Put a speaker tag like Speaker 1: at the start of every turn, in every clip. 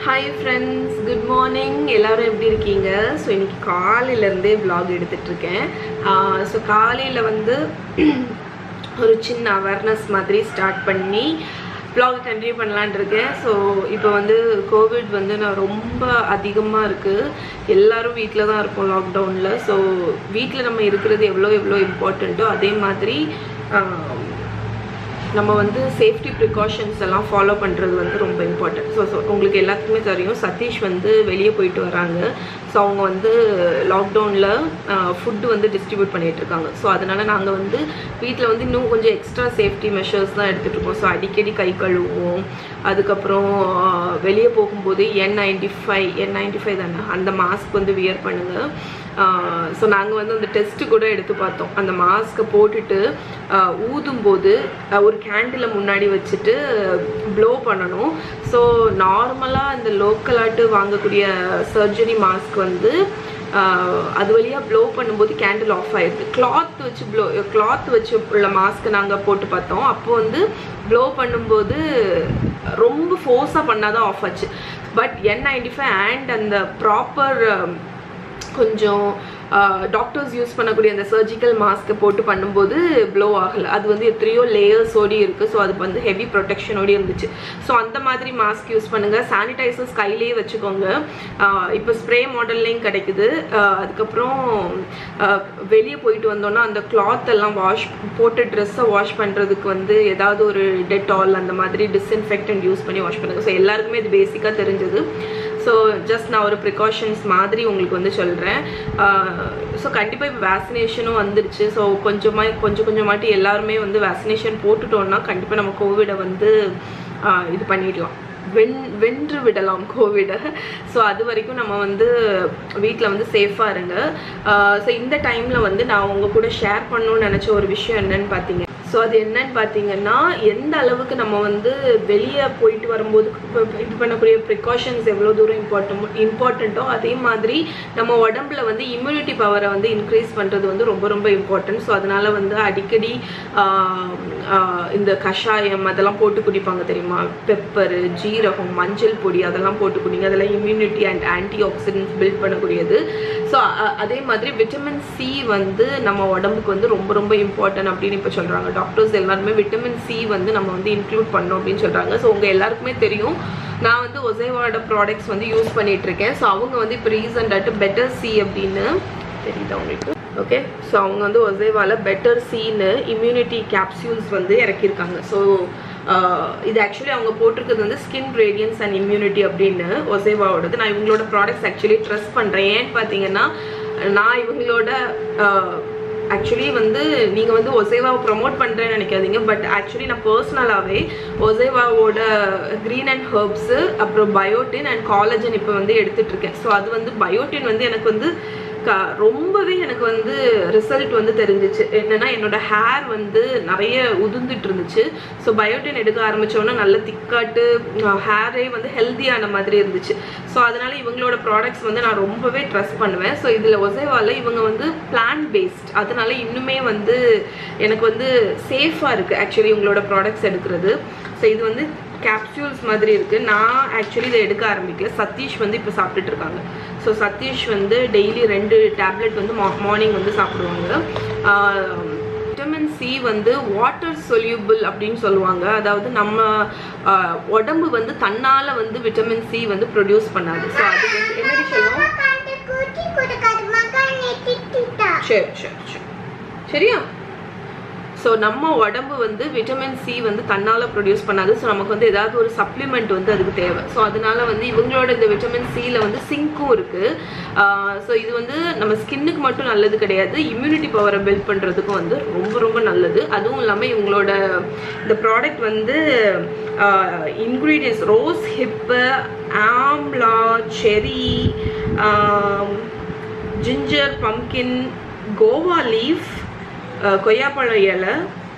Speaker 1: Hi friends good morning எல்லாரும் எப்படி இருக்கீங்க ஸோ இன்னைக்கு காலையிலேருந்தே vlog எடுத்துட்டு இருக்கேன் ஸோ காலையில் வந்து ஒரு சின்ன அவேர்னஸ் மாதிரி ஸ்டார்ட் பண்ணி vlog கண்டினியூ பண்ணலான் இருக்கேன் ஸோ இப்போ வந்து கோவிட் வந்து நான் ரொம்ப அதிகமாக இருக்குது எல்லாரும் வீட்டில் தான் இருக்கோம் லாக்டவுனில் ஸோ வீட்டில் நம்ம இருக்கிறது எவ்வளோ எவ்வளோ இம்பார்ட்டண்ட்டோ அதே மாதிரி ஆஹ், நம்ம வந்து சேஃப்டி ப்ரிகாஷன்ஸ் எல்லாம் ஃபாலோ பண்ணுறது வந்து ரொம்ப இம்பார்ட்டன்ட் ஸோ ஸோ உங்களுக்கு எல்லாத்துக்குமே தெரியும் சதீஷ் வந்து வெளியே போயிட்டு வராங்க ஸோ அவங்க வந்து லாக்டவுனில் ஃபுட்டு வந்து டிஸ்ட்ரிபியூட் பண்ணிட்டு இருக்காங்க ஸோ அதனால நாங்கள் வந்து வீட்டில் வந்து இன்னும் கொஞ்சம் எக்ஸ்ட்ரா சேஃப்டி மெஷர்ஸ் தான் எடுத்துகிட்டு இருக்கோம் ஸோ அடிக்கடி கை கழுவுவோம் அதுக்கப்புறம் வெளியே போகும்போது N ninety five N ninety five தானே அந்த மாஸ்க் வந்து வியர் பண்ணுங்கள் ஸோ நாங்கள் வந்து அந்த டெஸ்ட்டு கூட எடுத்து பார்த்தோம் அந்த மாஸ்க்கை போட்டுட்டு ஆஹ் ஊதும்போது ஆஹ் ஒரு கேண்டில் முன்னாடி வச்சுட்டு ப்ளோ பண்ணணும் ஸோ நார்மலாக இந்த லோக்கலாட்டு வாங்கக்கூடிய சர்ஜரி மாஸ்க் வந்து ஆஹ் அது வழியாக ப்ளோ பண்ணும்போது கேண்டில் ஆஃப் ஆயிடுது கிளாத் வச்சு ப்ளோ கிளாத் வச்சு உள்ள மாஸ்க் நாங்கள் போட்டு பார்த்தோம் அப்போ வந்து ப்ளோ பண்ணும்போது ரொம்ப ஃபோர்ஸாக பண்ணாதான் ஆஃப் ஆச்சு but N ninety five and அந்த ப்ராப்பர் கொஞ்சம் டாக்டர்ஸ் யூஸ் பண்ணக்கூடிய அந்த சர்ஜிக்கல் மாஸ்க்கை போட்டு பண்ணும்போது ப்ளோ ஆகலை அது வந்து எத்தனையோ லேயர்ஸோடி இருக்குது ஸோ அது வந்து ஹெவி ப்ரொடெக்ஷனோடி இருந்துச்சு ஸோ அந்த மாதிரி மாஸ்க் யூஸ் பண்ணுங்கள் சானிடைசர்ஸ் கையிலேயே வச்சுக்கோங்க இப்போ ஸ்ப்ரே மாடல்லையும் கிடைக்குது ஆஹ் அதுக்கப்புறம் வெளியே போயிட்டு வந்தோன்னா அந்த கிளாத் எல்லாம் வாஷ் போட்டு ட்ரெஸ்ஸை வாஷ் பண்ணுறதுக்கு வந்து ஏதாவது ஒரு டெட்டால் அந்த மாதிரி டிஸ்இன்ஃபெக்டன்ட் யூஸ் பண்ணி வாஷ் பண்ணுங்கள் ஸோ எல்லாருக்குமே இது பேசிக்காக தெரிஞ்சது ஸோ ஜஸ்ட் நான் ஒரு ப்ரிகாஷன்ஸ் மாதிரி உங்களுக்கு வந்து சொல்கிறேன் ஸோ கண்டிப்பாக இப்போ வேக்சினேஷனும் வந்துருச்சு ஸோ கொஞ்சமாக கொஞ்சம் கொஞ்சமாட்டி எல்லாருமே வந்து வேக்சினேஷன் போட்டுட்டோம்னா கண்டிப்பாக நம்ம கோவிடை வந்து ஆஹ் இது பண்ணிடலாம் வென் வென்று விடலாம் கோவிடை ஸோ அது வரைக்கும் நம்ம வந்து வீட்டில் வந்து சேஃபாக இருங்க ஸோ இந்த டைமில் வந்து நான் உங்கள் கூட ஷேர் பண்ணணும்னு நினச்ச ஒரு விஷயம் என்னன்னு பார்த்தீங்க ஸோ அது என்னன்னு பார்த்தீங்கன்னா எந்த அளவுக்கு நம்ம வந்து வெளியே போயிட்டு வரும்போது இப்ப இது பண்ணக்கூடிய ப்ரிகாஷன்ஸ் எவ்வளோ தூரம் இம்பார்ட்டன் இம்பார்ட்டண்ட்டோ அதே மாதிரி நம்ம உடம்புல வந்து இம்யூனிட்டி பவரை வந்து இன்க்ரீஸ் பண்ணுறது வந்து ரொம்ப ரொம்ப இம்பார்ட்டன்ட் ஸோ அதனால வந்து அடிக்கடி ஆஹ், ஆஹ், இந்த கஷாயம் அதெல்லாம் போட்டு குடிப்பாங்க தெரியுமா பெப்பரு ஜீரகம் மஞ்சள் பொடி அதெல்லாம் போட்டு குடிங்க அதெல்லாம் immunity and antioxidants build பண்ணக்கூடியது ஸோ அதே மாதிரி விட்டமின் சி வந்து நம்ம உடம்புக்கு வந்து ரொம்ப ரொம்ப இம்பார்ட்டன்ட் அப்படின்னு இப்போ சொல்கிறாங்க டாக்டர்ஸ் எல்லாருமே விட்டமின் சி வந்து நம்ம வந்து இன்க்ளூட் பண்ணோம் அப்படின்னு சொல்கிறாங்க ஸோ உங்கள் எல்லாருக்குமே தெரியும் நான் வந்து ஒசைவாட ப்ராடக்ட்ஸ் வந்து யூஸ் பண்ணிட்டு இருக்கேன் ஸோ அவங்க வந்து இப்போ ரீசெண்டாட்டு பெட்டர் சி அப்படின்னு தெரியுதா உங்களுக்கு ஓகே ஸோ அவங்க வந்து ஒசைவால பெட்டர் சீனு இம்யூனிட்டி கேப்சியூல்ஸ் வந்து இறக்கியிருக்காங்க ஸோ இது ஆக்சுவலி அவங்க போட்டிருக்கிறது வந்து ஸ்கின் ரேடியன்ஸ் அண்ட் இம்யூனிட்டி அப்படின்னு ஒசைவாவோடது நான் இவங்களோட ப்ராடக்ட்ஸ் ஆக்சுவலி ட்ரஸ்ட் பண்ணுறேன் ஏன்னு பார்த்தீங்கன்னா நான் இவங்களோட ஆக்சுவலி வந்து நீங்கள் வந்து ஒசைவாவை ப்ரமோட் பண்ணுறேன்னு நினைக்காதீங்க பட் ஆக்சுவலி நான் பர்சனலாகவே ஒசைவாவோட க்ரீன் அண்ட் ஹர்ப்ஸு அப்புறம் பயோட்டின் அண்ட் காலேஜன் இப்போ வந்து எடுத்துட்டு இருக்கேன் ஸோ அது வந்து பயோட்டின் வந்து எனக்கு வந்து க ரொம்பவே எனக்கு வந்து ரிசல்ட் வந்து தெரிஞ்சிச்சு என்னன்னா என்னோட ஹேர் வந்து நிறைய உதிர்ந்துட்டு இருந்துச்சு ஸோ பயோட்டின் எடுக்க ஆரம்பிச்சோன்னா நல்ல திக்காட்டு ஹேரே வந்து ஹெல்த்தியான மாதிரி இருந்துச்சு ஸோ அதனால இவங்களோட ப்ராடக்ட்ஸ் வந்து நான் ரொம்பவே ட்ரஸ்ட் பண்ணுவேன் ஸோ இதில் ஒசைவால இவங்க வந்து பிளான் பேஸ்ட் அதனால இன்னுமே வந்து எனக்கு வந்து சேஃபாக இருக்குது ஆக்சுவலி இவங்களோட ப்ராடக்ட்ஸ் எடுக்கிறது ஸோ இது வந்து கேப்சூல்ஸ் மாதிரி இருக்குது நான் ஆக்சுவலி இதை எடுக்க ஆரம்பிக்கல சதீஷ் வந்து இப்போ சாப்பிட்டுட்டு இருக்காங்க ஸோ சதீஷ் வந்து டெய்லி ரெண்டு டேப்லெட் வந்து மார்னிங் வந்து சாப்பிடுவாங்க விட்டமின் சி வந்து வாட்டர் சொல்யூபிள் அப்படின்னு சொல்லுவாங்க அதாவது நம்ம ஆஹ், உடம்பு வந்து தன்னால் வந்து விட்டமின் சி வந்து ப்ரொடியூஸ் பண்ணாது ஸோ அது வந்து என்னடி சொல்லுவோம் சரி சரி சரி சரியா ஸோ நம்ம உடம்பு வந்து விட்டமின் சி வந்து தன்னால் ப்ரொடியூஸ் பண்ணாது ஸோ நமக்கு வந்து ஏதாவது ஒரு சப்ளிமெண்ட் வந்து அதுக்கு தேவை ஸோ அதனால வந்து இவங்களோட இந்த விட்டமின் சியில் வந்து சிங்க்கும் இருக்குது ஸோ இது வந்து நம்ம ஸ்கின்னுக்கு மட்டும் நல்லது கிடையாது இம்யூனிட்டி பவரை பில்ட் பண்ணுறதுக்கும் வந்து ரொம்ப ரொம்ப நல்லது அதுவும் இல்லாமல் இவங்களோட இந்த ப்ராடக்ட் வந்து ingredients rose hip amla cherry ginger pumpkin guava leaf கொய்யாப்பழ இலை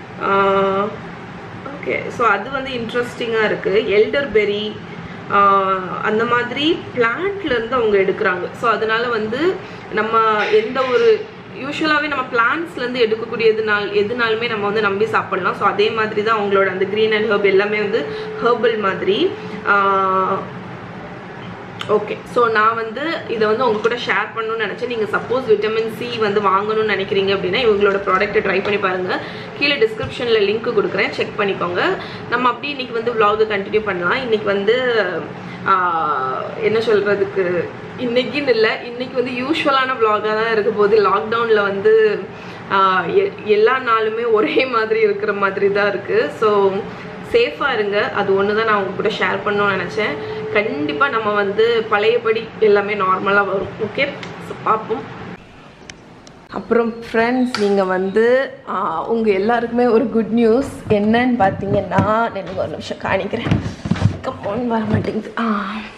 Speaker 1: ஓகே ஸோ அது வந்து இன்ட்ரெஸ்டிங்காக இருக்குது எல்டர் பெரி அந்த மாதிரி பிளான்ட்லேருந்து அவங்க எடுக்கிறாங்க ஸோ அதனால வந்து நம்ம எந்த ஒரு யூஸ்வலாகவே நம்ம பிளான்ஸ்லேருந்து எடுக்கக்கூடியதுனால் எதுனாலுமே நம்ம வந்து நம்பி சாப்பிடலாம் ஸோ அதே மாதிரி தான் அவங்களோட அந்த க்ரீன் அண்ட் ஹர்ப் எல்லாமே வந்து ஹர்பல் மாதிரி ஆஹ் ஓகே ஸோ நான் வந்து இதை வந்து உங்க கூட ஷேர் பண்ணணும்னு நினச்சேன் நீங்கள் சப்போஸ் விட்டமின் சி வந்து வாங்கணும்னு நினைக்கிறீங்க அப்படின்னா இவங்களோட ப்ராடக்ட்டை ட்ரை பண்ணி பாருங்கள் கீழே டிஸ்கிரிப்ஷனில் லிங்க் கொடுக்குறேன் செக் பண்ணிக்கோங்க நம்ம அப்படி இன்னைக்கு வந்து vlog கண்டினியூ பண்ணலாம் இன்னைக்கு வந்து ஆஹ், என்ன சொல்கிறதுக்கு இன்னைக்குன்னு இல்லை இன்னைக்கு வந்து யூஸ்வலான vlog-ஆ தான் இருக்க போகுது லாக்டவுனில் வந்து ஆஹ், எ- எல்லா நாளுமே ஒரே மாதிரி இருக்கிற மாதிரி தான் இருக்குது ஸோ சேஃபாக இருங்க அது ஒன்று தான் நான் உங்க கூட ஷேர் பண்ணணும்னு நினச்சேன் கண்டிப்பாக நம்ம வந்து பழையபடி எல்லாமே நார்மலாக வரும் ஓகே பார்ப்போம் அப்புறம் ஃப்ரெண்ட்ஸ் நீங்கள் வந்து உங்கள் எல்லாருக்குமே ஒரு குட் நியூஸ் என்னன்னு பார்த்தீங்கன்னா எனக்கு ஒரு நிமிஷம் காணிக்கிறேன் கப்போன் வர மாட்டேங்குது ஆ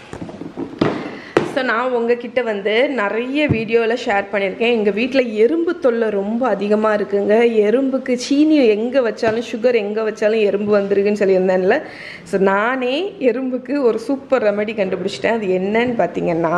Speaker 1: ஸோ நான் உங்ககிட்ட வந்து நிறைய வீடியோவில் ஷேர் பண்ணியிருக்கேன் எங்கள் வீட்டில் எறும்பு தொல்லை ரொம்ப அதிகமாக இருக்குங்க எறும்புக்கு சீனி எங்கே வச்சாலும் சுகர் எங்கே வச்சாலும் எறும்பு வந்துருக்குன்னு சொல்லியிருந்தேன்ல ஸோ நானே எறும்புக்கு ஒரு சூப்பர் ரெமெடி கண்டுபிடிச்சிட்டேன் அது என்னன்னு பார்த்தீங்கன்னா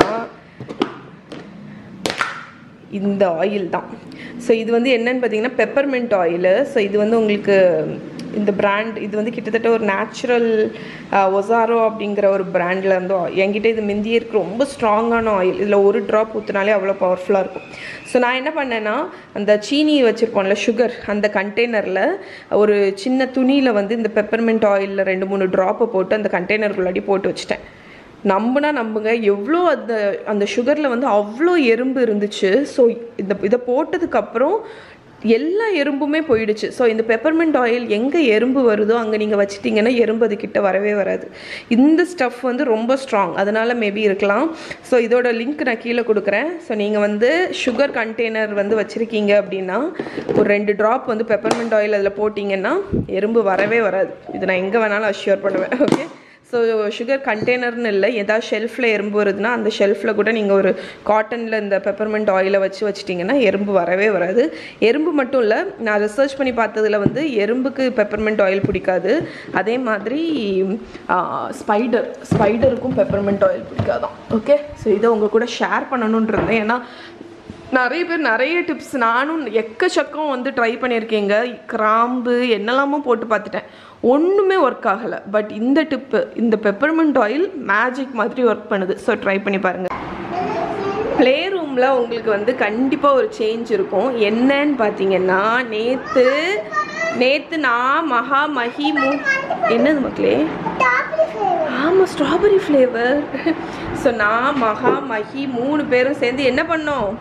Speaker 1: இந்த ஆயில் தான் ஸோ இது வந்து என்னன்னு பார்த்தீங்கன்னா பெப்பர்மெண்ட் ஆயில் ஸோ இது வந்து உங்களுக்கு இந்த பிராண்ட் இது வந்து கிட்டத்தட்ட ஒரு நேச்சுரல் ஒசாரோ அப்படிங்கிற ஒரு பிராண்டில் வந்து oil. என்கிட்ட இது மிந்தியே இருக்கு ரொம்ப ஸ்ட்ராங்கான ஆயில் இதில் ஒரு ட்ராப் ஊற்றினாலே அவ்வளோ பவர்ஃபுல்லாக இருக்கும் ஸோ நான் என்ன பண்ணேன்னா அந்த சீனி வச்சுருப்போம்ல சுகர் அந்த கண்டெய்னரில் ஒரு சின்ன துணியில் வந்து இந்த பெப்பர்மெண்ட் ஆயிலில் ரெண்டு மூணு ட்ராப்பை போட்டு அந்த கண்டெய்னருக்குள்ளாடி போட்டு வச்சுட்டேன் நம்புனா நம்புங்க எவ்வளோ அந்த அந்த சுகரில் வந்து அவ்வளோ எறும்பு இருந்துச்சு ஸோ இந்த இதை போட்டதுக்கப்புறம் எல்லா எறும்புமே போயிடுச்சு ஸோ இந்த பெப்பர்மெண்ட் ஆயில் எங்கே எறும்பு வருதோ அங்கே நீங்கள் வச்சிட்டிங்கன்னா எறும்பு அது கிட்ட வரவே வராது இந்த ஸ்டஃப் வந்து ரொம்ப ஸ்ட்ராங் அதனால மேபி இருக்கலாம் ஸோ இதோட லிங்க் நான் கீழே கொடுக்குறேன் ஸோ நீங்கள் வந்து சுகர் கண்டெய்னர் வந்து வச்சுருக்கீங்க அப்படின்னா ஒரு ரெண்டு ட்ராப் வந்து பெப்பர்மெண்ட் ஆயில் அதில் போட்டிங்கன்னா எறும்பு வரவே வராது இது நான் எங்கே வேணாலும் அஷ்யூர் பண்ணுவேன் ஓகே ஸோ சுகர் கண்டெய்னர்னு இல்லை ஏதாவது ஷெல்ஃபில் எறும்பு வருதுன்னா அந்த ஷெல்ஃபில் கூட நீங்கள் ஒரு காட்டனில் இந்த பெப்பர்மெண்ட் ஆயிலை வச்சு வச்சிட்டிங்கன்னா எறும்பு வரவே வராது எறும்பு மட்டும் இல்லை நான் ரிசர்ச் பண்ணி பார்த்ததுல வந்து எறும்புக்கு பெப்பர்மெண்ட் ஆயில் பிடிக்காது அதே மாதிரி ஸ்பைடர் ஸ்பைடருக்கும் பெப்பர்மெண்ட் ஆயில் பிடிக்காதான் ஓகே ஸோ இதை உங்கள் கூட ஷேர் பண்ணணும்னு இருந்தேன் ஏன்னா நிறைய பேர் நிறைய டிப்ஸ் நானும் எக்கச்சக்கம் வந்து ட்ரை பண்ணியிருக்கேங்க கிராம்பு என்னெல்லாமோ போட்டு பார்த்துட்டேன் ஒன்றுமே ஒர்க் ஆகலை பட் இந்த டிப்பு இந்த பெப்பர்மெண்ட் ஆயில் மேஜிக் மாதிரி ஒர்க் பண்ணுது ஸோ ட்ரை பண்ணி பாருங்கள் ப்ளே ரூமில் உங்களுக்கு வந்து கண்டிப்பாக ஒரு சேஞ்ச் இருக்கும் என்னன்னு பார்த்தீங்கன்னா நேற்று நேற்று நான் மகா மஹி மூ என்னது மக்களே ஆமாம் ஸ்ட்ராபெரி ஃப்ளேவர் ஸோ நான் மகா மஹி மூணு பேரும் சேர்ந்து என்ன பண்ணோம்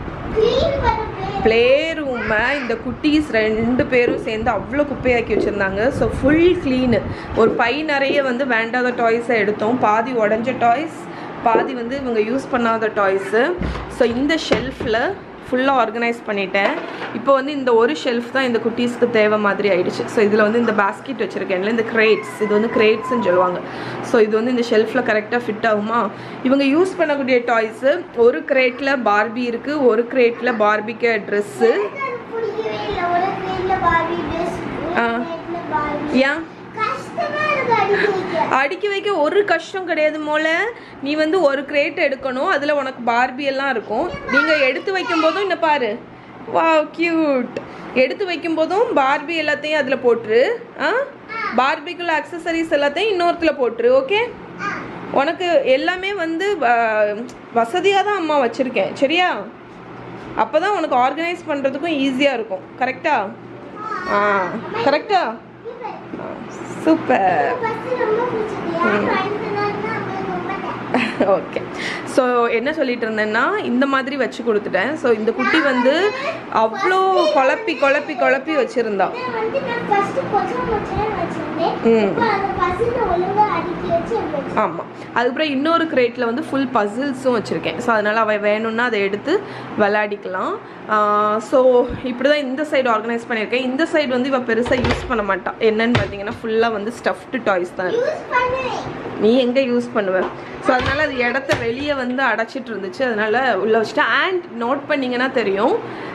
Speaker 1: ப்ளே ரூமை இந்த குட்டீஸ் ரெண்டு பேரும் சேர்ந்து அவ்வளோ குப்பையாக்கி வச்சுருந்தாங்க ஸோ ஃபுல் க்ளீனு ஒரு பை நிறைய வந்து வேண்டாத டாய்ஸை எடுத்தோம் பாதி உடஞ்ச டாய்ஸ் பாதி வந்து இவங்க யூஸ் பண்ணாத டாய்ஸு ஸோ இந்த ஷெல்ஃபில் ஃபுல்லாக ஆர்கனைஸ் பண்ணிட்டேன் இப்போ வந்து இந்த ஒரு ஷெல்ஃப் தான் இந்த குட்டீஸ்க்கு தேவை மாதிரி ஆயிடுச்சு ஸோ இதில் வந்து இந்த பாஸ்கெட் வச்சுருக்கேன்ல இந்த கிரேட்ஸ் இது வந்து கிரேட்ஸ்ன்னு சொல்லுவாங்க ஸோ இது வந்து இந்த ஷெல்ஃபில் கரெக்டாக ஃபிட் ஆகுமா இவங்க யூஸ் பண்ணக்கூடிய டாய்ஸு ஒரு கிரேட்டில் பார்பி இருக்குது ஒரு கிரேட்டில் பார்பிக்கு ட்ரெஸ்ஸு
Speaker 2: பிடிக்கவே இல்லை ஒரு கிரேட்ல பார்பி ட்ரெஸ்
Speaker 1: ஆ.
Speaker 2: ஒரு கிரேட்ல பார்பி
Speaker 1: ஏன்
Speaker 2: கஷ்டமா இருக்கு அடிக்க வைக்க
Speaker 1: அடுக்கி வைக்க ஒரு கஷ்டம் கிடையாது மோல நீ வந்து ஒரு கிரேட் எடுக்கணும் அதில் உனக்கு பார்பி எல்லாம் இருக்கும் நீங்கள் எடுத்து வைக்கும் போதும் இந்த பாரு வா கியூட் எடுத்து வைக்கும் போதும் பார்பி எல்லாத்தையும் அதில் போட்டுரு ஆ பார்பிக்குள்ள அக்சசரிஸ் எல்லாத்தையும் இன்னொருத்துல போட்டுரு ஓகே உனக்கு எல்லாமே வந்து வசதியாக தான் அம்மா வச்சுருக்கேன் சரியா அப்போ தான் உனக்கு ஆர்கனைஸ் பண்ணுறதுக்கும் ஈஸியாக இருக்கும் கரெக்டா ஆ கரெக்டா சூப்பர்
Speaker 2: பஸ் ரொம்ப பிடிச்சது யார் வாங்கிட்டு வந்தாங்கன்னா அவங்களுக்கு ரொம்ப thanks.
Speaker 1: ஓகே ஸோ என்ன சொல்லிட்டு இருந்தேன்னா இந்த மாதிரி வச்சு கொடுத்துட்டேன் ஸோ இந்த குட்டி வந்து அவ்வளோ குழப்பி குழப்பி குழப்பி வச்சுருந்தா
Speaker 2: இதை வந்து நான் first கொச்சை கொச்சைன்னு வச்சிருந்தேன்.
Speaker 1: ம்.
Speaker 2: இப்போ அந்த பஸ்ஸில் ஒழுங்கா அடுக்கி வச்சு அங்க வச்சிருக்கேன்.
Speaker 1: ஆமாம் அதுக்கப்புறம் இன்னொரு கிரேட்டில் வந்து ஃபுல் பசில்ஸும் வச்சுருக்கேன் ஸோ அதனால் அவள் வேணும்னா அதை எடுத்து விளையாடிக்கலாம் ஸோ இப்படி தான் இந்த சைடு ஆர்கனைஸ் பண்ணியிருக்கேன் இந்த சைடு வந்து இவள் பெருசாக யூஸ் பண்ண மாட்டான் என்னன்னு பார்த்தீங்கன்னா ஃபுல்லாக வந்து ஸ்டஃப்டு டாய்ஸ் தான் இருக்கு
Speaker 2: Use பண்ணுவேன்.
Speaker 1: நீ எங்கே யூஸ் பண்ணுவ ஸோ அதனால அது இடத்த வெளியே வந்து அடைச்சிட்டு இருந்துச்சு அதனால உள்ள வச்சுட்டேன் அண்ட் நோட் பண்ணீங்கன்னா தெரியும்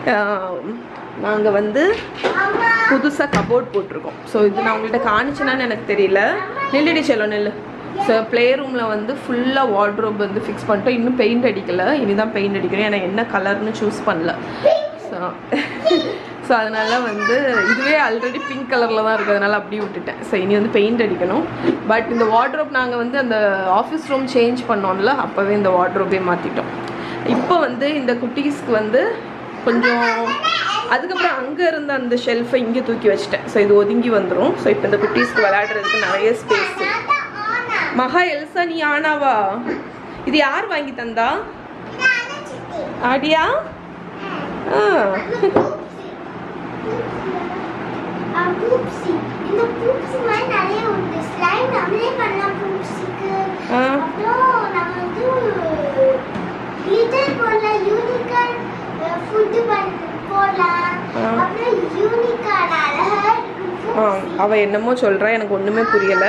Speaker 1: நாங்கள் வந்து
Speaker 2: அம்மா,
Speaker 1: புதுசாக கபோர்ட் போட்டிருக்கோம் ஸோ இது நான் உங்கள்கிட்ட காணிச்சேனான்னு எனக்கு தெரியல நில்லுடி செல்லும் நெல்லு ஸோ ப்ளே ரூமில் வந்து ஃபுல்லாக வார்ட்ரோப் வந்து ஃபிக்ஸ் பண்ணிட்டோம் இன்னும் பெயிண்ட் அடிக்கல இனி தான் பெயிண்ட் அடிக்கணும் ஏன்னா என்ன கலர்னு சூஸ் பண்ணல ஸோ ஸோ ஸோ அதனால வந்து இதுவே ஆல்ரெடி பிங்க் கலரில் தான் இருக்குது அதனால அப்படியே விட்டுட்டேன் ஸோ இனி வந்து பெயிண்ட் அடிக்கணும் பட் இந்த வார்ட்ரோப் நாங்கள் வந்து அந்த ஆஃபீஸ் ரூம் சேஞ்ச் பண்ணோம்ல அப்போவே இந்த வார்ட்ரோப்பே மாற்றிட்டோம் இப்போ வந்து இந்த குட்டீஸ்க்கு வந்து கொஞ்சம் அதுக்கப்புறம் அங்கே இருந்த அந்த ஷெல்ஃபை இங்கே தூக்கி வச்சிட்டேன் ஸோ இது ஒதுங்கி வந்துடும் ஸோ இப்போ இந்த குட்டீஸ்க்கு விளையாடுறதுக்கு நிறைய ஸ்பேஸ் மகா எல்சா நீ ஆனாவா இது யார் வாங்கி தந்தா ஆடியா ஆ
Speaker 2: இந்த பூப்ஸி மாதிரி நிறைய உண்டு ஸ்லைம் நம்மளே பண்ணலாம் பூப்ஸிக்கு
Speaker 1: ஆ.
Speaker 2: அப்புறம் நம்ம வந்து கிளிட்டர் போடலாம் யூனிகார்ன் ஃபுட்டு போடலாம்
Speaker 1: ஆ.
Speaker 2: அப்புறம் யூனிகார்ன் அழகா
Speaker 1: ஆ, அவ என்னமோ சொல்றா எனக்கு ஒண்ணுமே புரியல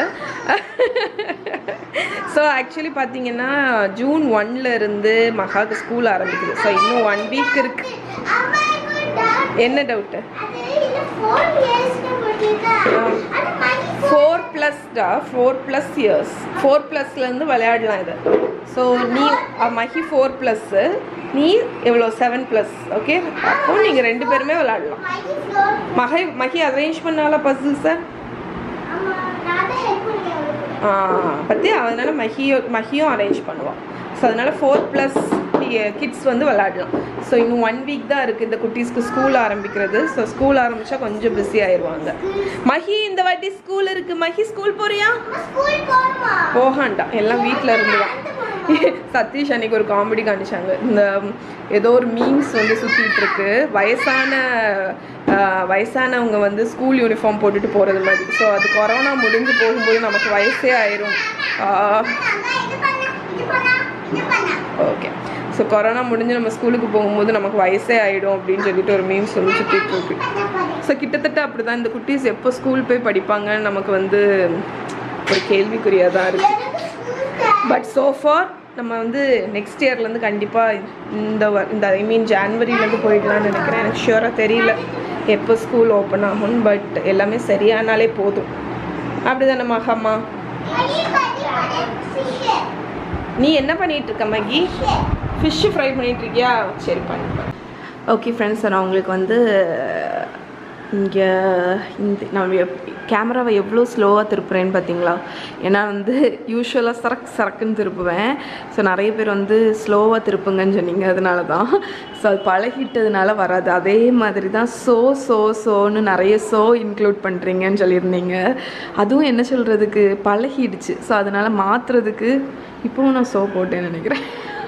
Speaker 1: ஸோ ஆக்சுவலி பார்த்தீங்கன்னா ஜூன் ஒன்ல இருந்து மகாக்கு ஸ்கூல் ஆரம்பிக்குது ஸோ இன்னும் ஒன் வீக் இருக்கு என்ன டவுட்டு
Speaker 2: அது இல்ல 4 இயர்ஸ்னு போட்டிருக்கா
Speaker 1: ஆ.
Speaker 2: அது மணி
Speaker 1: ஃபோர் ப்ளஸ்டா ஃபோர் ப்ளஸ் இயர்ஸ் ஃபோர் ப்ளஸ்லேருந்து விளையாடலாம் இது ஸோ நீ அ, மஹி ஃபோர் ப்ளஸ்ஸு நீ எவ்வளோ செவன் ப்ளஸ் ஓகே அப்போ நீங்கள் ரெண்டு பேருமே விளையாடலாம்
Speaker 2: மணி ஃப்ளோர்
Speaker 1: மகை மஹி அரேஞ்ச் பண்ணால பசில்ஸை
Speaker 2: ஆமா நான் தான் ஹெல்ப் பண்ணுவேன் அவளுக்கு
Speaker 1: பற்றி அதனால மஹியோ மஹியும் அரேஞ்ச் பண்ணுவான் ஸோ அதனால ஃபோர் ப்ளஸ் கிட்ஸ் வந்து விளையாடலாம் ஸோ இன்னும் ஒன் வீக் தான் இருக்குது இந்த குட்டீஸ்க்கு ஸ்கூல் ஆரம்பிக்கிறது ஸோ ஸ்கூல் ஆரம்பிச்சா கொஞ்சம் பிஸி ஆயிடுவாங்க மஹி இந்த வாட்டி ஸ்கூல் இருக்கு மஹி ஸ்கூல் போறியா
Speaker 2: ஸ்கூல் போணுமா
Speaker 1: போகாண்டா எல்லாம் வீட்டில் இருந்து தான் சதீஷ் அன்னைக்கு ஒரு காமெடி காமிச்சாங்க இந்த ஏதோ ஒரு மீம்ஸ் வந்து சுற்றிட்டு இருக்கு வயசான ஆஹ், வயசானவங்க வந்து ஸ்கூல் யூனிஃபார்ம் போட்டுட்டு போகிறது மாதிரி ஸோ அது கொரோனா முடிஞ்சு போகும்போது நமக்கு வயசே ஆயிரும்
Speaker 2: இது பண்ணா இது பண்ணா இது பண்ணா
Speaker 1: ஓகே ஸோ கொரோனா முடிஞ்சு நம்ம ஸ்கூலுக்கு போகும்போது நமக்கு வயசே ஆயிடும் அப்படின்னு சொல்லிட்டு ஒரு மீம்ஸ் வந்து சுற்றிட்டு இருக்கு
Speaker 2: பண்ண பண்ண
Speaker 1: ஸோ கிட்டத்தட்ட அப்படிதான் இந்த குட்டீஸ் எப்போ ஸ்கூல் போய் படிப்பாங்கன்னு நமக்கு வந்து ஒரு கேள்விக்குறியாக தான் இருக்குது
Speaker 2: எனக்கு ஸ்கூல்
Speaker 1: பட் சோஃபார் நம்ம வந்து நெக்ஸ்ட் இயர்லேருந்து கண்டிப்பாக இந்த வ- இந்த ஐ மீன் ஜான்வரிலேருந்து போயிடலாம்னு நினைக்கிறேன் எனக்கு ஷியூராக தெரியல எப்போ ஸ்கூல் ஓப்பன் ஆகும் பட் எல்லாமே சரியானாலே போதும் அப்படி தானே மகம்மா
Speaker 2: மணி பண்ணி பண்ணி ஃபிஷ்
Speaker 1: நீ என்ன பண்ணிட்டு இருக்க மகி ஃபிஷ்ஷு ஃப்ரை பண்ணிட்டு இருக்கியா சரி பண்ணி ஓகே ஃப்ரெண்ட்ஸ் நான் உங்களுக்கு வந்து இங்கே இந்த நான் கேமராவை எவ்வளோ ஸ்லோவாக திருப்புறேன்னு பார்த்தீங்களா ஏன்னா வந்து யூஸ்வலாக சரக்கு சரக்குன்னு திருப்புவேன் ஸோ நிறைய பேர் வந்து ஸ்லோவாக திருப்புங்கன்னு சொன்னீங்க அதனால தான் ஸோ அது பழகிட்டதுனால வராது அதே மாதிரி தான் சோ சோ சோன்னு நிறைய சோ இன்க்ளூட் பண்ணுறீங்கன்னு சொல்லியிருந்தீங்க அதுவும் என்ன சொல்கிறதுக்கு பழகிடுச்சு ஸோ அதனால் மாற்றுறதுக்கு இப்போவும் நான் சோ போட்டேன்னு நினைக்கிறேன்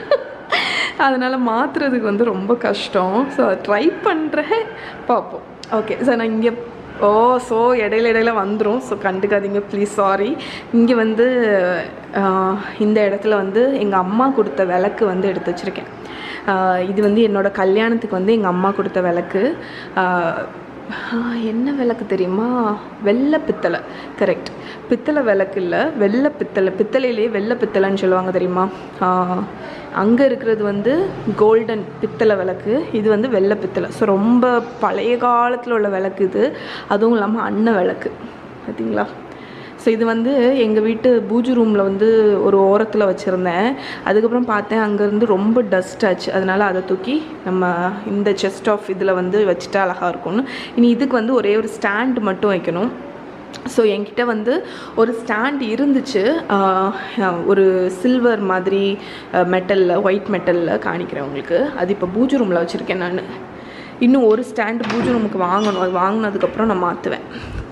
Speaker 1: அதனால் மாற்றுறதுக்கு வந்து ரொம்ப கஷ்டம் ஸோ அதை ட்ரை பண்ணுறேன் பார்ப்போம் ஓகே சார் நான் இங்கே ஓ ஸோ இடையில இடையில வந்துடும் ஸோ கண்டுக்காதீங்க ப்ளீஸ் சாரி இங்கே வந்து ஆஹ், இந்த இடத்துல வந்து எங்கள் அம்மா கொடுத்த விளக்கு வந்து எடுத்து வச்சுருக்கேன் ஆஹ், இது வந்து என்னோட கல்யாணத்துக்கு வந்து எங்கள் அம்மா கொடுத்த விளக்கு ஆஹ், ஆஹ், என்ன விளக்கு தெரியுமா வெள்ளை பித்தளை கரெக்ட் பித்தளை விளக்கு இல்லை வெள்ளை பித்தளை பித்தளையிலேயே வெள்ளை பித்தளைன்னு சொல்லுவாங்க தெரியுமா அங்கே இருக்கிறது வந்து கோல்டன் பித்தளை விளக்கு இது வந்து வெள்ளை பித்தளை ஸோ ரொம்ப பழைய காலத்தில் உள்ள விளக்கு இது அதுவும் இல்லாமல் அன்ன விளக்கு பார்த்தீங்களா ஸோ இது வந்து எங்கள் வீட்டு பூஜை ரூமில் வந்து ஒரு ஓரத்தில் வச்சுருந்தேன் அதுக்கப்புறம் பார்த்தேன் அங்கேருந்து ரொம்ப டஸ்ட் ஆச்சு அதனால் அதை தூக்கி நம்ம இந்த செஸ்ட் ஆஃப் இதில் வந்து வச்சுட்டா அழகாக இருக்கும்னு இனி இதுக்கு வந்து ஒரே ஒரு ஸ்டாண்ட் மட்டும் வைக்கணும் ஸோ என்கிட்ட வந்து ஒரு ஸ்டாண்ட் இருந்துச்சு ஆஹ் ஒரு சில்வர் மாதிரி மெட்டலில் ஒயிட் மெட்டலில் காணிக்கிறேன் உங்களுக்கு அது இப்போ பூஜை ரூமில் வச்சுருக்கேன் நான் இன்னும் ஒரு ஸ்டாண்டு பூஜை ரூமுக்கு வாங்கணும் அது வாங்கினதுக்கப்புறம் நான் மாற்றுவேன்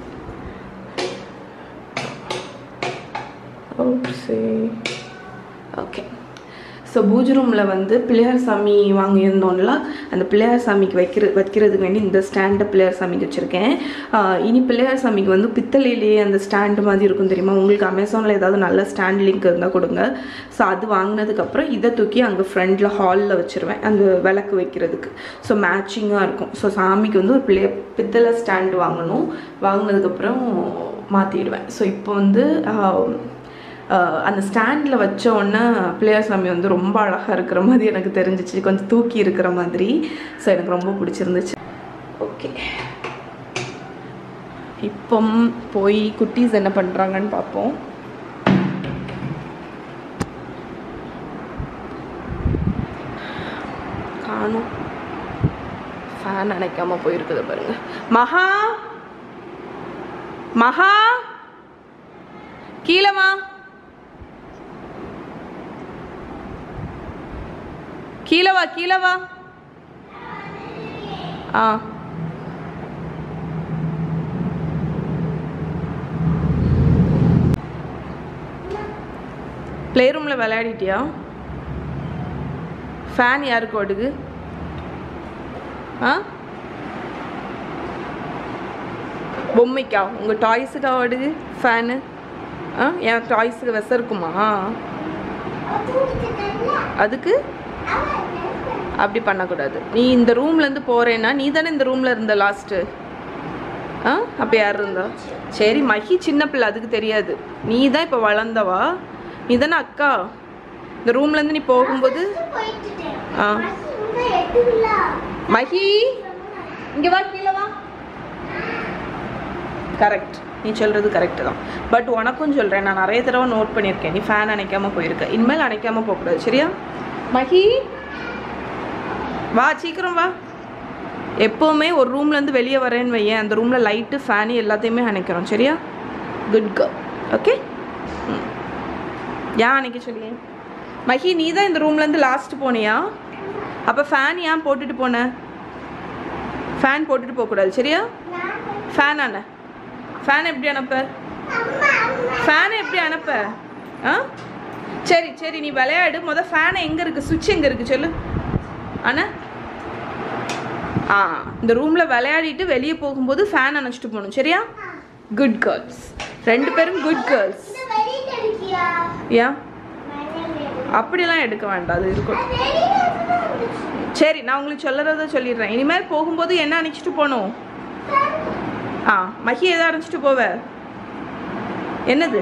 Speaker 1: ஓகே ஸோ பூஜை ரூமில் வந்து பிள்ளையார் சாமி வாங்கியிருந்தோம்ல அந்த பிள்ளையார் சாமிக்கு வைக்கிற வைக்கிறதுக்கு வேண்டி இந்த ஸ்டாண்டை பிள்ளையார் சாமிக்கு வச்சுருக்கேன் ஆஹ் இனி பிள்ளையார் சாமிக்கு வந்து பித்தளையிலேயே அந்த ஸ்டாண்டு மாதிரி இருக்கும் தெரியுமா உங்களுக்கு அமேசானில் ஏதாவது நல்ல ஸ்டாண்ட் லிங்க் இருந்தால் கொடுங்க ஸோ அது வாங்கினதுக்கப்புறம் இதை தூக்கி அங்கே ஃப்ரண்டில் ஹாலில் வச்சுருவேன் அந்த விளக்கு வைக்கிறதுக்கு ஸோ மேட்சிங்காக இருக்கும் ஸோ சாமிக்கு வந்து ஒரு பிள்ளைய பித்தளை ஸ்டாண்டு வாங்கணும் வாங்கினதுக்கப்புறம் மாற்றிடுவேன் ஸோ இப்போ வந்து ஆஹ் ஆஹ் அந்த ஸ்டாண்டில் வச்ச உடனே பிள்ளையார் சாமி வந்து ரொம்ப அழகாக இருக்கிற மாதிரி எனக்கு தெரிஞ்சிச்சு கொஞ்சம் தூக்கி இருக்கிற மாதிரி ஸோ எனக்கு ரொம்ப பிடிச்சிருந்துச்சு ஓகே இப்போ போய் குட்டீஸ் என்ன பண்ணுறாங்கன்னு பார்ப்போம் காணும் ஃபேன் அணைக்காம போயிருக்குது பாருங்க மகா மகா கீழே வா கீழே வா கீழே வா ஆ ப்ளே ரூமில் விளையாடிட்டியா ஃபேன் யாருக்கு ஓடுது ஆ பொம்மைக்கா உங்கள் டாய்ஸுக்கா ஓடுது ஃபேனு ஆ என் டாய்ஸுக்கு விச இருக்குமா அதுக்கு அப்படி பண்ணக்கூடாது நீ இந்த ரூம்லேருந்து போகிறேன்னா நீ தானே இந்த ரூமில் இருந்த லாஸ்ட்டு ஆ அப்போ யார் இருந்தா சரி மகி சின்ன பிள்ளை அதுக்கு தெரியாது நீ தான் இப்போ வளர்ந்தவா நீ தானே அக்கா இந்த ரூம்லேருந்து நீ போகும்போது ஆ. மகி இங்கே வா கீழே வா கரெக்ட் நீ சொல்கிறது கரெக்டு தான் பட் உனக்கும் சொல்கிறேன் நான் நிறைய தடவை நோட் பண்ணியிருக்கேன் நீ ஃபேன் அணைக்காம போயிருக்க இனிமேல் அணைக்காம போகக்கூடாது சரியா மகி வா சீக்கிரம் வா எப்போவுமே ஒரு ரூம்லேருந்து வெளியே வரேன்னு வையேன் அந்த ரூமில் லைட்டு ஃபேனு எல்லாத்தையுமே அணைக்கிறோம் சரியா குட் கேர்ள் ஓகே ம் ஏன் அணைக்க சொல்லி மஹி நீ தான் இந்த ரூம்லேருந்து லாஸ்ட் போனியா அப்போ ஃபேன் ஏன் போட்டுட்டு போன ஃபேன் போட்டுட்டு போகக்கூடாது சரியா ஃபேன் அணை ஃபேன் எப்படி அனுப்ப ஃபேனை எப்படி அனுப்ப ஆ சரி சரி நீ விளையாடு முத ஃபேனை எங்கே இருக்குது சுவிட்ச் எங்கே இருக்குது சொல்லு அண்ணா ஆ இந்த ரூமில் விளையாடிட்டு வெளியே போகும்போது ஃபேன் அணைச்சிட்டு போகணும் சரியா குட் கேர்ள்ஸ் ரெண்டு பேரும் குட் கேர்ள்ஸ் ஏன் அப்படிலாம் எடுக்க வேண்டாம் அது இருக்கும் சரி நான் உங்களுக்கு சொல்லுறத சொல்லிடுறேன் இனிமேல் போகும்போது என்ன அணைச்சிட்டு போகணும் ஆ மஹி எதை அணைச்சிட்டு போவ என்னது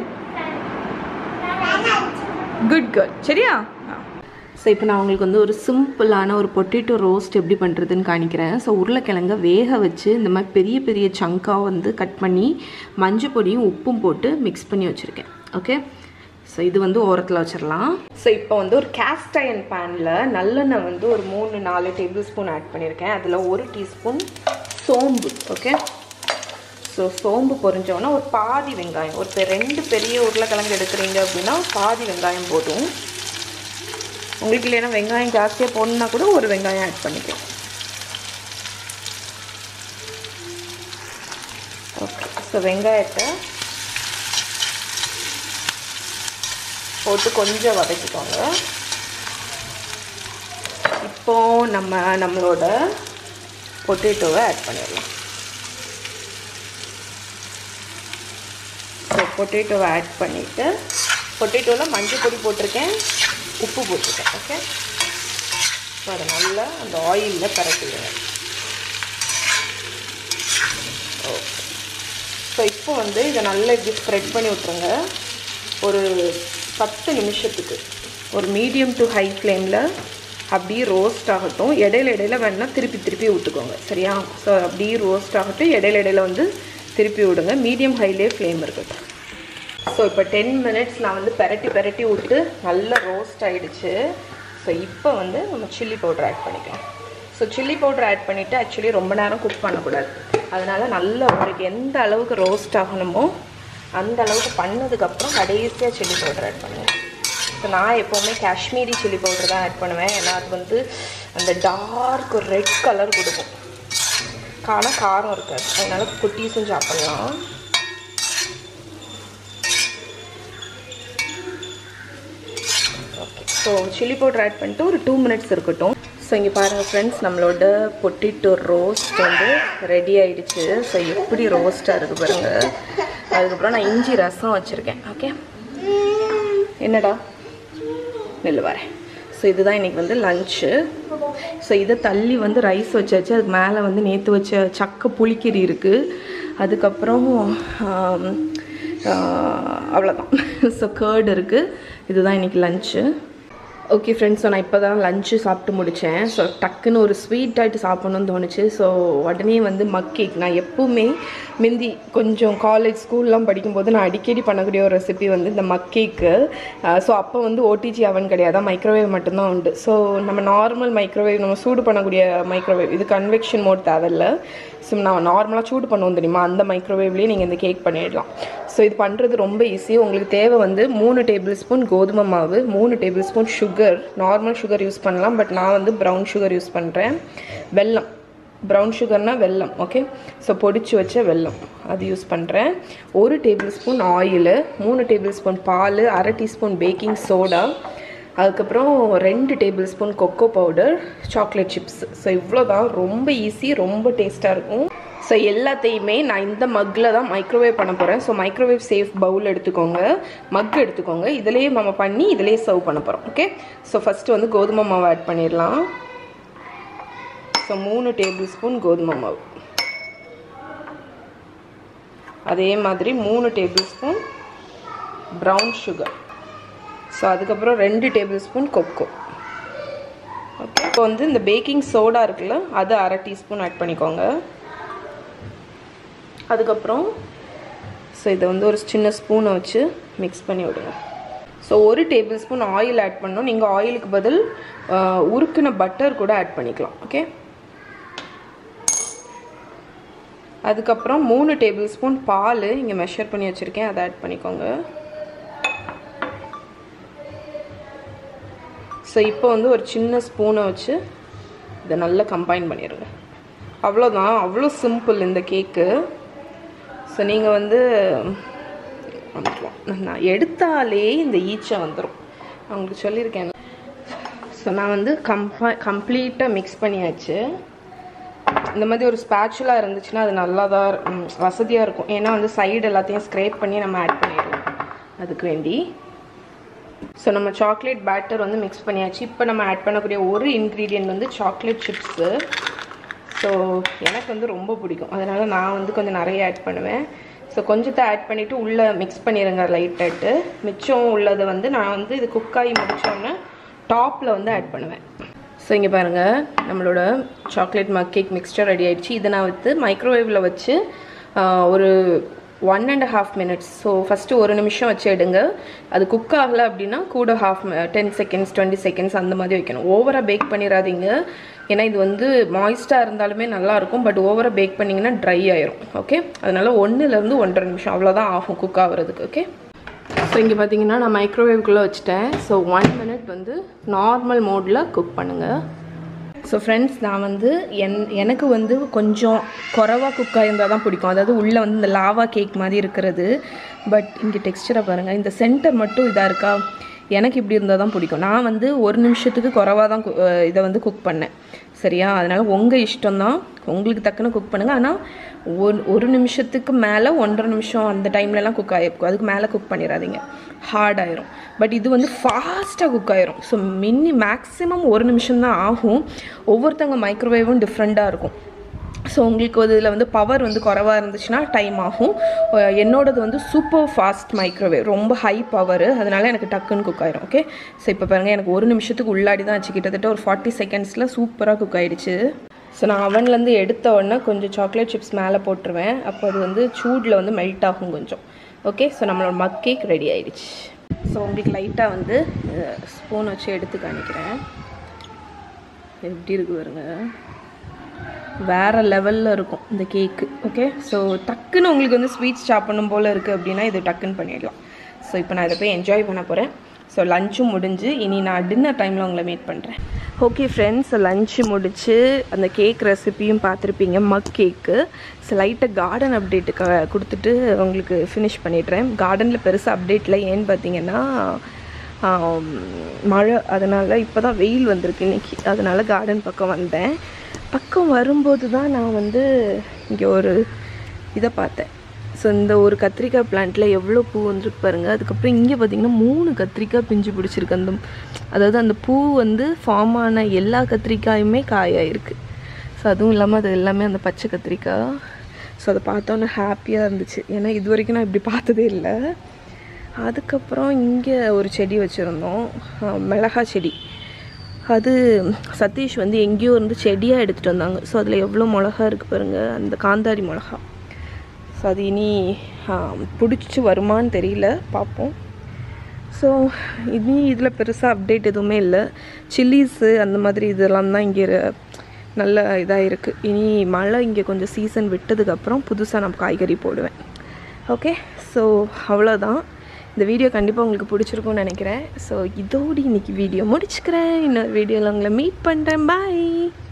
Speaker 1: குட் கேர்ள் சரியா ஸோ இப்போ நான் உங்களுக்கு வந்து ஒரு சிம்பிளான ஒரு பொட்டேட்டோ ரோஸ்ட் எப்படி பண்ணுறதுன்னு காணிக்கிறேன் ஸோ உருளைக்கிழங்க வேக வச்சு இந்த மாதிரி பெரிய பெரிய சங்காக வந்து கட் பண்ணி மஞ்சள் பொடியும் உப்பும் போட்டு மிக்ஸ் பண்ணி வச்சுருக்கேன் ஓகே ஸோ இது வந்து ஓரத்தில் வச்சிடலாம் ஸோ இப்போ வந்து ஒரு கேஸ்ட் அயன் பேனில் நல்லெண்ணெய் வந்து ஒரு மூணு நாலு டேபிள் ஸ்பூன் ஆட் பண்ணியிருக்கேன் அதில் ஒரு டீஸ்பூன் சோம்பு ஓகே ஸோ சோம்பு பொரிஞ்சோன்னா ஒரு பாதி வெங்காயம் ஒரு பெ- ரெண்டு பெரிய உருளைக்கிழங்கு எடுக்கிறீங்க அப்படின்னா பாதி வெங்காயம் போதும் உங்களுக்கு இல்லைன்னா வெங்காயம் ஜாஸ்தியாக போடணுன்னா கூட ஒரு வெங்காயம் ஆட் பண்ணிக்கலாம் ஓகே ஸோ வெங்காயத்தை போட்டு கொஞ்சம் வதக்கிக்கோங்க இப்போ நம்ம நம்மளோட பொட்டேட்டோவை ஆட் பண்ணிடலாம் ஸோ பொட்டேட்டோவை ஆட் பண்ணிவிட்டு பொட்டேட்டோவில் மஞ்சள் பொடி போட்டிருக்கேன் உப்பு போட்டிருக்கேன் ஓகே ஸோ அதை நல்லா அந்த ஆயிலில் பரட்டிடுங்க ஓகே ஸோ இப்போ வந்து இதை நல்லா இப்படி ஸ்ப்ரெட் பண்ணி விட்ருங்க ஒரு பத்து நிமிஷத்துக்கு ஒரு மீடியம் டு ஹை ஃப்ளேமில் அப்படியே ரோஸ்ட் ஆகட்டும் இடையில இடையில வேணால் திருப்பி திருப்பி விட்டுக்கோங்க சரியா ஸோ அப்படியே ரோஸ்ட் ஆகட்டும் இடையில இடையில வந்து திருப்பி விடுங்க மீடியம் ஹைலே ஃப்ளேம் இருக்கட்டும் ஸோ இப்போ டென் மினிட்ஸ் நான் வந்து பெரட்டி பெரட்டி விட்டு நல்லா ரோஸ்ட் ஆயிடுச்சு ஸோ இப்போ வந்து நம்ம சில்லி பவுடர் ஆட் பண்ணிக்கலாம் ஸோ சில்லி பவுடர் ஆட் பண்ணிவிட்டு ஆக்சுவலி ரொம்ப நேரம் குக் பண்ணக்கூடாது அதனால் நல்லா உங்களுக்கு எந்த அளவுக்கு ரோஸ்ட் ஆகணுமோ அந்த அளவுக்கு பண்ணதுக்கப்புறம் கடைசியாக சில்லி பவுடர் ஆட் பண்ணுவேன் ஸோ நான் எப்போவுமே காஷ்மீரி சில்லி பவுடர் தான் ஆட் பண்ணுவேன் ஏன்னா அது வந்து அந்த டார்க் ரெட் கலர் கொடுக்கும் காண காரம் இருக்காது அதனால குட்டீஸும் சாப்பிட்லாம் okay so chilli powder add பண்ணிட்டு ஒரு டூ மினிட்ஸ் இருக்கட்டும் ஸோ இங்கே பாருங்கள் ஃப்ரெண்ட்ஸ் நம்மளோட பொட்டிட்டோ ரோஸ்ட் வந்து ரெடி ஆயிடுச்சு ஸோ எப்படி ரோஸ்ட்டாக இருக்குது பாருங்கள் அதுக்கப்புறம் நான் இஞ்சி ரசம் வச்சுருக்கேன் ஓகே என்னடா நெல் வரேன் ஸோ இதுதான் இன்றைக்கி வந்து லஞ்சு ஸோ இதை தள்ளி வந்து ரைஸ் வச்சாச்சு அதுக்கு மேலே வந்து நேற்று வச்ச சக்க புளிக்கறி இருக்குது அதுக்கப்புறம் ஆம், ஆ, அவ்வளோதான் ஸோ கேர்டு இருக்குது இதுதான் இன்றைக்கி லஞ்சு ஓகே ஃப்ரெண்ட்ஸ் ஸோ நான் இப்போ தான் லஞ்சு சாப்பிட்டு முடித்தேன் ஸோ டக்குன்னு ஒரு ஸ்வீட் ஆகிட்டு சாப்பிட்ணுன்னு தோணுச்சு ஸோ உடனே வந்து மக் கேக் நான் எப்பவுமே முந்தி கொஞ்சம் காலேஜ் ஸ்கூல்லாம் படிக்கும்போது நான் அடிக்கடி பண்ணக்கூடிய ஒரு ரெசிபி வந்து இந்த மக் கேக்கு ஸோ அப்போ வந்து ஓடிஜி அவன் கிடையாது மைக்ரோவேவ் மட்டும்தான் உண்டு ஸோ நம்ம நார்மல் மைக்ரோவேவ் நம்ம சூடு பண்ணக்கூடிய மைக்ரோவேவ் இது கன்வெக்ஷன் மோட் தேவையில்ல ஸோ நான் நார்மலாக சூடு பண்ணுவோம் தெரியுமா அந்த மைக்ரோவேவ்லேயே நீங்கள் இந்த கேக் பண்ணிடலாம் ஸோ இது பண்ணுறது ரொம்ப ஈஸி உங்களுக்கு தேவை வந்து மூணு டேபிள் ஸ்பூன் கோதுமை மாவு மூணு tablespoon sugar normal sugar use பண்ணலாம் பட் நான் வந்து ப்ரௌன் சுகர் யூஸ் பண்ணுறேன் வெல்லம் ப்ரௌன் சுகர்னால் வெல்லம் ஓகே ஸோ பொடிச்சு வச்ச வெல்லம் அது யூஸ் பண்ணுறேன் ஒரு டேபிள் ஸ்பூன் ஆயிலு மூணு டேபிள் ஸ்பூன் பால் அரை டீஸ்பூன் பேக்கிங் சோடா அதுக்கப்புறம் ரெண்டு tablespoon cocoa powder chocolate chips so இவ்வளோ தான் ரொம்ப ஈஸி ரொம்ப டேஸ்ட்டாக இருக்கும் ஸோ எல்லாத்தையுமே நான் இந்த மக்கில் தான் மைக்ரோவேவ் பண்ண போகிறேன் ஸோ மைக்ரோவேவ் சேஃப் பவுல் எடுத்துக்கோங்க மக் எடுத்துக்கோங்க இதிலேயே நம்ம பண்ணி இதிலேயே சர்வ் பண்ண போகிறோம் ஓகே ஸோ ஃபஸ்ட்டு வந்து கோதுமை மாவு ஆட் பண்ணிடலாம் ஸோ மூணு டேபிள் ஸ்பூன் கோதுமை மாவு அதே மாதிரி மூணு tablespoon brown sugar so அதுக்கப்புறம் ரெண்டு டேபிள் ஸ்பூன் கொக்கோ ஓகே இப்போ வந்து இந்த பேக்கிங் சோடா இருக்குல்ல அது அரை டீஸ்பூன் ஆட் பண்ணிக்கோங்க அதுக்கப்புறம் ஸோ இதை வந்து ஒரு சின்ன ஸ்பூனை வச்சு மிக்ஸ் பண்ணி விடுங்க ஸோ ஒரு டேபிள் ஸ்பூன் ஆயில் ஆட் பண்ணணும் நீங்கள் ஆயிலுக்கு பதில் உருக்குன பட்டர் கூட ஆட் பண்ணிக்கலாம் ஓகே அதுக்கப்புறம் மூணு டேபிள் ஸ்பூன் பால் இங்கே மெஷர் பண்ணி வச்சுருக்கேன் அதை ஆட் பண்ணிக்கோங்க ஸோ இப்போ வந்து ஒரு சின்ன ஸ்பூனை வச்சு இதை நல்லா கம்பைன் பண்ணிடுங்க அவ்வளோதான் அவ்வளோ சிம்பிள் இந்த கேக்கு ஸோ நீங்கள் வந்து வந்துடலாம் நான் எடுத்தாலே இந்த ஈச்சை வந்துடும் அவங்களுக்கு சொல்லியிருக்கேன் ஸோ நான் வந்து கம்பா கம்ப்ளீட்டாக மிக்ஸ் பண்ணியாச்சு இந்த மாதிரி ஒரு ஸ்பேச்சுலாக இருந்துச்சுன்னா அது நல்லா தான் வசதியாக இருக்கும் ஏன்னா வந்து சைடு எல்லாத்தையும் ஸ்க்ரேப் பண்ணி நம்ம ஆட் பண்ணிடுவோம் அதுக்கு வேண்டி ஸோ நம்ம சாக்லேட் பேட்டர் வந்து மிக்ஸ் பண்ணியாச்சு இப்போ நம்ம ஆட் பண்ணக்கூடிய ஒரு இன்க்ரீடியன்ட் வந்து சாக்லேட் சிப்ஸு ஸோ எனக்கு வந்து ரொம்ப பிடிக்கும் அதனால் நான் வந்து கொஞ்சம் நிறைய ஆட் பண்ணுவேன் ஸோ கொஞ்சத்தை ஆட் பண்ணிவிட்டு உள்ளே மிக்ஸ் பண்ணிடுங்க லைட்டாட்டு மிச்சம் உள்ளதை வந்து நான் வந்து இது குக்காகி முடித்தோன்னே டாப்பில் வந்து ஆட் பண்ணுவேன் ஸோ இங்கே பாருங்கள் நம்மளோட chocolate mug cake mixture ready ஆயிடுச்சு இதை நான் வந்து மைக்ரோவேவில் வச்சு ஒரு one and half minutes so first ஒரு நிமிஷம் வச்சு எடுங்க அது குக் ஆகலை அப்படின்னா கூட half ten seconds twenty seconds அந்த மாதிரி வைக்கணும் ஓவராக பேக் பண்ணிடாதீங்க ஏன்னா இது வந்து மாய்ஸ்டாக இருந்தாலுமே நல்லாயிருக்கும் பட் ஓவராக பேக் பண்ணிங்கன்னா ட்ரை ஆயிரும் ஓகே அதனால் ஒன்றுலேருந்து ஒன்றரை நிமிஷம் அவ்வளோதான் ஆகும் குக் ஆகுறதுக்கு ஓகே ஸோ இங்கே பார்த்தீங்கன்னா நான் மைக்ரோவேவ்குள்ளே வச்சுட்டேன் ஸோ ஒன் மினிட் வந்து நார்மல் மோடில் குக் பண்ணுங்கள் ஸோ ஃப்ரெண்ட்ஸ் நான் வந்து என் எனக்கு வந்து கொஞ்சம் குறவாக குக் ஆகிருந்தால் தான் பிடிக்கும் அதாவது உள்ளே வந்து இந்த லாவா கேக் மாதிரி இருக்கிறது பட் இங்கே டெக்ஸ்டரை பாருங்கள் இந்த சென்டர் மட்டும் இதாக இருக்கா எனக்கு இப்படி இருந்தால் தான் பிடிக்கும் நான் வந்து ஒரு நிமிஷத்துக்கு குறவாக தான் இதை வந்து குக் பண்ணேன் சரியா அதனால் உங்கள் இஷ்டம்தான் உங்களுக்கு தக்கன குக் பண்ணுங்கள் ஆனால் ஒரு ஒரு நிமிஷத்துக்கு மேலே ஒன்றரை நிமிஷம் அந்த டைம்லலாம் குக் ஆகிருக்கும் அதுக்கு மேலே குக் பண்ணிடாதீங்க ஹார்ட் ஆயிரும் பட் இது வந்து ஃபாஸ்ட்டாக குக் ஆயிரும் ஸோ மின்னி மேக்ஸிமம் ஒரு நிமிஷம் தான் ஆகும் ஒவ்வொருத்தவங்க மைக்ரோவேவும் டிஃப்ரெண்ட்டாக இருக்கும் ஸோ உங்களுக்கு இதில் வந்து பவர் வந்து குறவாக இருந்துச்சுன்னா டைம் ஆகும் என்னோடது வந்து சூப்பர் ஃபாஸ்ட் மைக்ரோவேவ் ரொம்ப ஹை பவர் அதனால எனக்கு டக்குன்னு குக் ஆயிரும் ஓகே ஸோ இப்போ பாருங்கள் எனக்கு ஒரு நிமிஷத்துக்கு உள்ளாடி தான் ஆச்சு கிட்டத்தட்ட ஒரு ஃபார்ட்டி செகண்ட்ஸில் சூப்பராக குக் ஆயிடுச்சு ஸோ நான் அவன்லேருந்து எடுத்த உடனே கொஞ்சம் சாக்லேட் சிப்ஸ் மேலே போட்டுருவேன் அப்போ அது வந்து சூடில் வந்து மெல்ட் ஆகும் கொஞ்சம் ஓகே ஸோ நம்மளோட மக் கேக் ரெடி ஆயிடுச்சு ஸோ உங்களுக்கு லைட்டாக வந்து ஸ்பூன் வச்சு எடுத்து காணிக்கிறேன் எப்படி இருக்கு பாருங்க வேறு லெவலில் இருக்கும் இந்த கேக்கு ஓகே ஸோ டக்குன்னு உங்களுக்கு வந்து ஸ்வீட்ஸ் சாப்பிடணும் போல் இருக்குது அப்படின்னா இது டக்குன்னு பண்ணிடலாம் ஸோ இப்போ நான் இதை போய் என்ஜாய் பண்ண போகிறேன் ஸோ லஞ்சும் முடிஞ்சு இனி நான் டின்னர் டைமில் உங்களை மீட் பண்ணுறேன் ஓகே ஃப்ரெண்ட்ஸ் லஞ்சு முடிச்சு அந்த கேக் ரெசிப்பியும் பார்த்துருப்பீங்க மக் கேக்கு ஸோ லைட்டாக கார்டன் அப்டேட்டுக்கு கொடுத்துட்டு உங்களுக்கு ஃபினிஷ் பண்ணிடுறேன் கார்டனில் பெருசாக அப்டேட்டில் ஏன்னு பார்த்தீங்கன்னா மழை அதனால் இப்போ தான் வெயில் வந்திருக்கு இன்றைக்கி அதனால் கார்டன் பக்கம் வந்தேன் பக்கம் வரும்போது தான் நான் வந்து இங்கே ஒரு இதை பார்த்தேன் ஸோ இந்த ஒரு கத்திரிக்காய் பிளான்ட்டில் எவ்வளோ பூ வந்துருக்கு பாருங்கள் அதுக்கப்புறம் இங்கே பார்த்தீங்கன்னா மூணு கத்திரிக்காய் பிஞ்சு பிடிச்சிருக்கு அந்த அதாவது அந்த பூ வந்து ஃபார்ம் ஆன எல்லா கத்திரிக்காயுமே காயாயிருக்கு ஸோ அதுவும் இல்லாமல் அது எல்லாமே அந்த பச்சை கத்திரிக்காய் ஸோ அதை பார்த்தோன்னே ஹாப்பியாக இருந்துச்சு ஏன்னா இது வரைக்கும் நான் இப்படி பார்த்ததே இல்லை அதுக்கப்புறம் இங்கே ஒரு செடி வச்சுருந்தோம் மிளகா செடி அது சதீஷ் வந்து எங்கேயோ இருந்து செடியாக எடுத்துகிட்டு வந்தாங்க ஸோ அதில் எவ்வளோ மிளகா இருக்குது பாருங்கள் அந்த காந்தாரி மிளகா ஸோ அது இனி பிடிச்சி வருமான்னு தெரியல பார்ப்போம் ஸோ இனி இதில் பெருசாக அப்டேட் எதுவுமே இல்லை சில்லிஸு அந்த மாதிரி இதெல்லாம் தான் இங்கே இரு- நல்ல இதாக இருக்குது இனி மழை இங்கே கொஞ்சம் சீசன் விட்டதுக்கப்புறம் புதுசாக நான் காய்கறி போடுவேன் ஓகே ஸோ அவ்வளோதான் இந்த வீடியோ கண்டிப்பாக உங்களுக்கு பிடிச்சிருக்கும்னு நினைக்கிறேன் ஸோ இதோடு இன்னைக்கு வீடியோ முடிச்சுக்கிறேன் இன்னொரு வீடியோவில் உங்களை மீட் பண்ணுறேன் பாய்